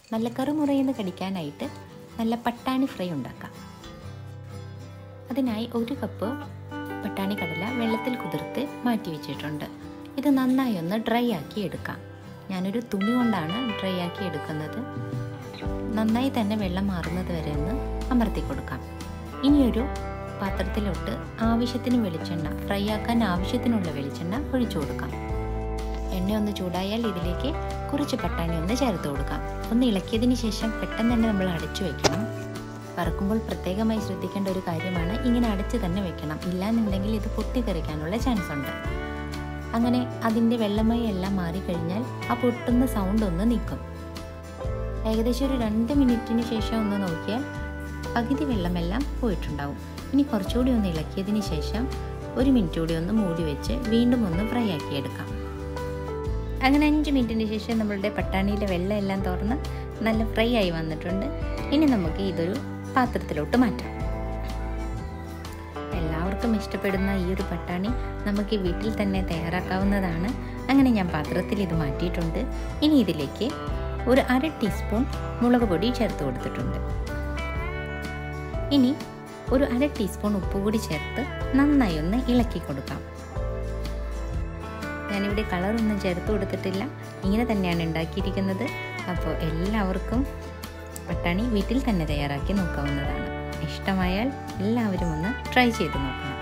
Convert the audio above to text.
നല്ല കറുമുറയെന്ന് കടിക്കാനായിട്ട് നല്ല പട്ടാണി ഫ്രൈ ഉണ്ടാക്കാം അതിനായി ഒരു കപ്പ് പട്ടാണി കടല വെള്ളത്തിൽ കുതിർത്ത് മാറ്റി വെച്ചിട്ടുണ്ട് ഇത് നന്നായി ഒന്ന് ഡ്രൈ ആക്കി എടുക്കാം ഞാനൊരു തുണി കൊണ്ടാണ് ഡ്രൈ ആക്കി എടുക്കുന്നത് നന്നായി തന്നെ വെള്ളം മാറുന്നത് വരെ ഒന്ന് അമർത്തി കൊടുക്കാം ഇനിയൊരു പാത്രത്തിലോട്ട് ആവശ്യത്തിന് വെളിച്ചെണ്ണ ഫ്രൈ ആക്കാൻ ആവശ്യത്തിനുള്ള വെളിച്ചെണ്ണ ഒഴിച്ചു കൊടുക്കാം എണ്ണ ഒന്ന് ചൂടായാൽ ഇതിലേക്ക് കുറച്ച് പട്ടാണി ഒന്ന് ചേർത്ത് കൊടുക്കാം ഒന്ന് ഇളക്കിയതിന് ശേഷം പെട്ടെന്ന് തന്നെ നമ്മൾ അടച്ചു വെക്കണം വറക്കുമ്പോൾ പ്രത്യേകമായി ശ്രദ്ധിക്കേണ്ട ഒരു കാര്യമാണ് ഇങ്ങനെ അടച്ച് തന്നെ വെക്കണം ഇല്ലാന്നുണ്ടെങ്കിൽ ഇത് പൊട്ടിത്തെറിക്കാനുള്ള ചാൻസ് ഉണ്ട് അങ്ങനെ അതിൻ്റെ വെള്ളമയം എല്ലാം മാറിക്കഴിഞ്ഞാൽ ആ പൊട്ടുന്ന സൗണ്ട് ഒന്ന് നിൽക്കും ഏകദേശം ഒരു രണ്ട് മിനിറ്റിന് ശേഷം ഒന്ന് നോക്കിയാൽ പകുതി വെള്ളമെല്ലാം പോയിട്ടുണ്ടാവും ഇനി കുറച്ചുകൂടി ഒന്ന് ഇളക്കിയതിന് ശേഷം ഒരു മിനിറ്റ് കൂടി ഒന്ന് മൂടി വെച്ച് വീണ്ടും ഒന്ന് ഫ്രൈ ആക്കി എടുക്കാം അങ്ങനെ അഞ്ച് മിനിറ്റിന് ശേഷം നമ്മളുടെ പട്ടാണിയിലെ വെള്ളം എല്ലാം തുറന്ന് നല്ല ഫ്രൈ ആയി വന്നിട്ടുണ്ട് ഇനി നമുക്ക് ഇതൊരു പാത്രത്തിലോട്ട് മാറ്റാം എല്ലാവർക്കും ഇഷ്ടപ്പെടുന്ന ഈ ഒരു പട്ടാണി നമുക്ക് വീട്ടിൽ തന്നെ തയ്യാറാക്കാവുന്നതാണ് അങ്ങനെ ഞാൻ പാത്രത്തിൽ ഇത് മാറ്റിയിട്ടുണ്ട് ഇനി ഇതിലേക്ക് ഒരു അര ടീസ്പൂൺ മുളക് പൊടി ചേർത്ത് കൊടുത്തിട്ടുണ്ട് ഇനി ഒരു അര ടീസ്പൂൺ ഉപ്പ് കൂടി ചേർത്ത് നന്നായി ഒന്ന് ഇളക്കി കൊടുക്കാം ഞാനിവിടെ കളറൊന്നും ചേർത്ത് കൊടുത്തിട്ടില്ല ഇങ്ങനെ തന്നെയാണ് ഉണ്ടാക്കിയിരിക്കുന്നത് അപ്പോൾ എല്ലാവർക്കും പട്ടാണി വീട്ടിൽ തന്നെ തയ്യാറാക്കി നോക്കാവുന്നതാണ് ഇഷ്ടമായാൽ എല്ലാവരും ഒന്ന് ട്രൈ ചെയ്ത് നോക്കണം